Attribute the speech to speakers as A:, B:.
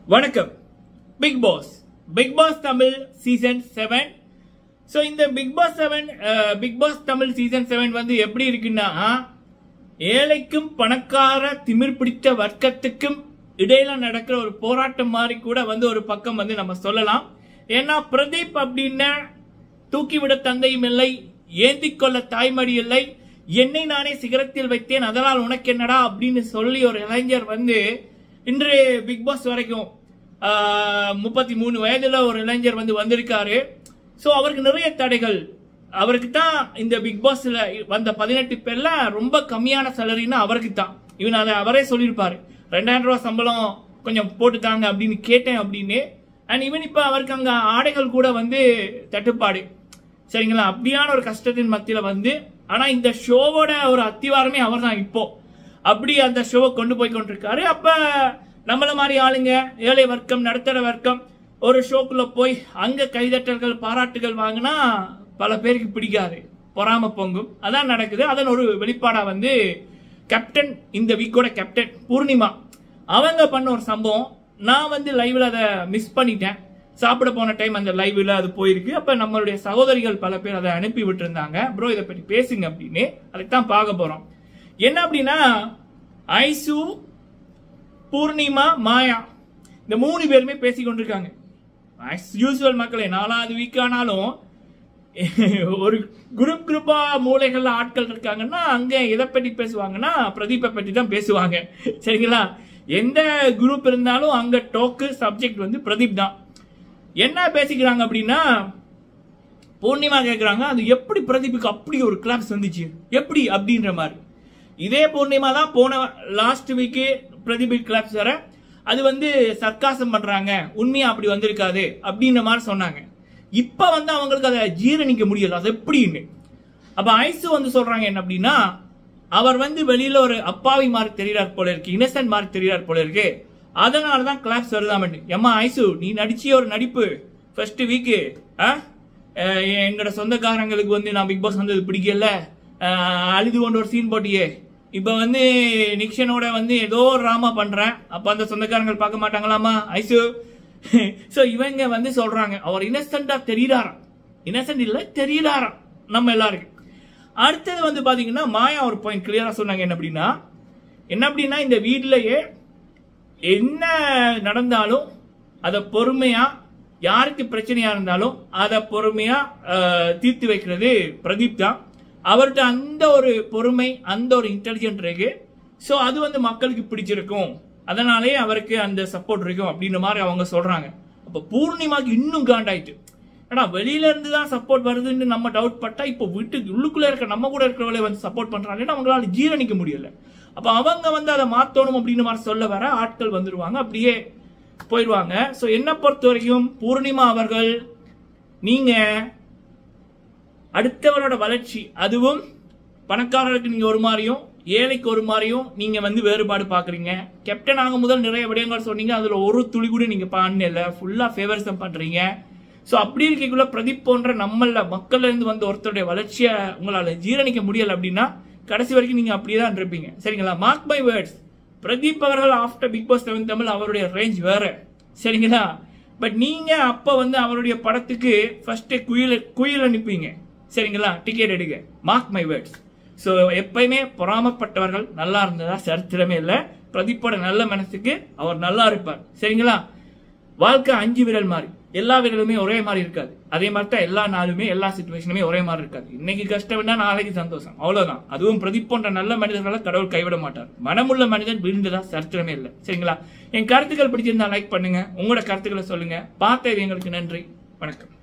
A: வணக்கம் Bigg Boss Bigg Boss Tamil season seven so இந்த Bigg Boss seven Bigg Boss Tamil season seven வந்து எப்படி இருக்குன்னா ஏழைக்கும் பணக்கார திமிர் பிடித்த வர்க்கத்துக்கும் இடையில நடக்கிற ஒரு போராட்டம் மாதிரி கூட வந்து ஒரு பக்கம் வந்து நம்ம சொல்லலாம் ஏன்னா பிரதீப் அப்படின்னா தூக்கிவிட தந்தையும் இல்லை ஏந்திக் கொள்ள தாய்மடி இல்லை என்னை நானே சிகரத்தில் வைத்தேன் அதனால் உனக்கு என்னடா அப்படின்னு சொல்லி ஒரு இளைஞர் வந்து இன்று பிக் பாஸ் வரைக்கும் முப்பத்தி மூணு வயதுல ஒரு இளைஞர் வந்து வந்திருக்காரு ஸோ அவருக்கு நிறைய தடைகள் அவருக்கு தான் இந்த பிக் பாஸ்ல வந்த பதினெட்டு பேர்ல ரொம்ப கம்மியான சேலரின்னா அவருக்கு தான் இவன் அதை அவரே சொல்லியிருப்பாரு ரெண்டாயிரம் ரூபாய் சம்பளம் கொஞ்சம் போட்டுத்தாங்க அப்படின்னு கேட்டேன் அப்படின்னு அண்ட் இவன் இப்போ அவருக்கு அங்கே ஆடைகள் கூட வந்து தட்டுப்பாடு சரிங்களா அப்படியான ஒரு கஷ்டத்தின் மத்தியில வந்து ஆனா இந்த ஷோவோட ஒரு அத்திவாரமே அவர் தான் இப்போ அப்படி அந்த ஷோவை கொண்டு போய் கொண்டிருக்காரு அப்ப நம்மள மாதிரி ஆளுங்க ஏழை வர்க்கம் நடுத்தர வர்க்கம் ஒரு ஷோக்குள்ள போய் அங்க கைதட்டல்கள் பாராட்டுகள் வாங்கினா பல பேருக்கு பிடிக்காது பொறாம பொங்கும் அதான் நடக்குது அதன் ஒரு வெளிப்பாடா வந்து கேப்டன் இந்த வீக்கோட கேப்டன் பூர்ணிமா அவங்க பண்ண ஒரு சம்பவம் நான் வந்து லைவ்ல அதை மிஸ் பண்ணிட்டேன் சாப்பிட போன டைம் அந்த லைவ்ல அது போயிருக்கு அப்ப நம்மளுடைய சகோதரிகள் பல பேர் அதை அனுப்பி விட்டுருந்தாங்க ப்ரோ இதை பற்றி பேசுங்க அப்படின்னு அதைத்தான் பார்க்க போறோம் என்ன அப்படின்னா ஐசு பூர்ணிமா மாயா இந்த மூணு பேருமே பேசி கொண்டிருக்காங்க யூஸ்வல் மக்களே நாலாவது வீக் ஆனாலும் ஒரு குரூப் குரூப்பா மூளைகள்ல ஆட்கள் இருக்காங்கன்னா அங்க எதை பற்றி பேசுவாங்கன்னா பிரதீப்பை பற்றி தான் பேசுவாங்க சரிங்களா எந்த குரூப் இருந்தாலும் அங்க டோக்கு சப்ஜெக்ட் வந்து பிரதீப் தான் என்ன பேசிக்கிறாங்க அப்படின்னா பூர்ணிமா கேட்குறாங்க அது எப்படி பிரதீப்புக்கு அப்படி ஒரு கிளாப்ஸ் வந்துச்சு எப்படி அப்படின்ற மாதிரி இதே பூர்ணிமா தான் போன லாஸ்ட் வீக்கு பிரதீப் கிளாப்ஸ் வர அது வந்து சர்க்காசம் பண்றாங்க உண்மையா அப்படி வந்திருக்காது அப்படின்ற மாதிரி சொன்னாங்க இப்ப வந்து அவங்களுக்கு அதை ஜீரணிக்க முடியல அது எப்படின்னு அப்ப ஐசு வந்து சொல்றாங்க என்ன அப்படின்னா அவர் வந்து வெளியில ஒரு அப்பாவி மாதிரி தெரிகிறார் போல இருக்கு இன்னசென்ட் மாதிரி தெரிகிறார் போல இருக்கு அதனால தான் கிளாப்ஸ் வருதாமட்டு எம்மா ஐசு நீ நடிச்சிய ஒரு நடிப்பு ஃபர்ஸ்ட் வீக்கு எங்களோட சொந்தக்காரங்களுக்கு வந்து நான் பிக் பாஸ் வந்தது பிடிக்கல அழுது கொண்டு ஒரு சீன் போட்டியே இப்போ வந்து நிக்ஷனோட வந்து ஏதோ ஒரு ராமா பண்றேன் அப்போ அந்த சொந்தக்காரங்க பார்க்க மாட்டாங்களாமா ஐசு ஸோ இவங்க வந்து சொல்றாங்க அவர் இன்னசென்டா தெரியுறாராம் இன்னசென்ட் இல்லை தெரியுறாராம் நம்ம எல்லாருக்கும் அடுத்தது வந்து பாத்தீங்கன்னா மாயா ஒரு பாயிண்ட் கிளியரா சொன்னாங்க என்ன அப்படின்னா என்ன அப்படின்னா இந்த வீட்லயே என்ன நடந்தாலும் அதை பொறுமையா யாருக்கு பிரச்சனையா இருந்தாலும் அதை பொறுமையா தீர்த்து வைக்கிறது பிரதீப் தான் அவர்கிட்ட அந்த ஒரு பொறுமை அந்த ஒரு இன்டெலிஜென்ட் இருக்கு ஸோ அது வந்து மக்களுக்கு பிடிச்சிருக்கும் அதனாலே அவருக்கு அந்த சப்போர்ட் இருக்கும் அப்படின்ற மாதிரி அவங்க சொல்றாங்க அப்போ பூர்ணிமாக்கு இன்னும் காண்டாயிட்டு ஏன்னா வெளியில இருந்து தான் சப்போர்ட் வருதுன்னு நம்ம டவுட் பட்டா இப்போ வீட்டுக்கு உள்ளுக்குள்ள இருக்க நம்ம கூட இருக்கிறவங்களே வந்து சப்போர்ட் பண்றாங்கன்னா அவங்களால ஜீரணிக்க முடியல அப்ப அவங்க வந்து அதை மாத்தணும் அப்படின்னு மாதிரி சொல்ல வர ஆட்கள் வந்துருவாங்க அப்படியே போயிடுவாங்க ஸோ என்ன பொறுத்த வரைக்கும் பூர்ணிமா அவர்கள் நீங்க அடுத்தவரோட வளர்ச்சி அதுவும் பணக்காரருக்கு நீங்க ஒரு மாதிரியும் ஏழைக்கு ஒரு மாதிரியும் நீங்க வந்து வேறுபாடு பாக்குறீங்க கேப்டன் ஆகும் முதல் நிறைய விடயங்கள் சொன்னீங்க அதுல ஒரு துளி கூட நீங்க பண்ணல ஃபுல்லா ஃபேவரிசம் பண்றீங்க ஸோ அப்படி இருக்கக்குள்ள பிரதீப் போன்ற நம்மள மக்கள்ல இருந்து வந்து ஒருத்தருடைய வளர்ச்சியை உங்களால ஜீரணிக்க முடியல அப்படின்னா கடைசி வரைக்கும் நீங்க அப்படியே தான் இருப்பீங்க சரிங்களா மார்க் பை வேர்ட்ஸ் பிரதீப் அவர்கள் after Bigg Boss seven Tamil அவருடைய ரேஞ்ச் வேற சரிங்களா பட் நீங்க அப்ப வந்து அவருடைய படத்துக்கு ஃபர்ஸ்ட் குயில் குயில் அனுப்பிங்க சரிங்களா டிக்கெட் எடுக்க மார்க் மை வேர்ட்ஸ் ஸோ எப்பயுமே பொறாமப்பட்டவர்கள் நல்லா இருந்ததா சரித்திரமே இல்லை பிரதீப்போட நல்ல மனசுக்கு அவர் நல்லா இருப்பார் சரிங்களா வாழ்க்கை அஞ்சு விரல் மாதிரி எல்லா விரலுமே ஒரே மாதிரி இருக்காது அதே மாதிரி தான் எல்லா நாளுமே எல்லா சுச்சுவேஷனுமே ஒரே மாதிரி இருக்காது இன்னைக்கு கஷ்டம்னா நாளைக்கு சந்தோஷம் அவ்வளவுதான் அதுவும் பிரதீப் போன்ற நல்ல மனிதர்களை கடவுள் கைவிட மாட்டார் மனமுள்ள மனிதன் விழுந்ததா சரித்திரமே இல்லை சரிங்களா என் கருத்துக்கள் பிடிச்சிருந்தா லைக் பண்ணுங்க உங்களோட கருத்துக்களை சொல்லுங்க பார்த்த எங்களுக்கு நன்றி வணக்கம்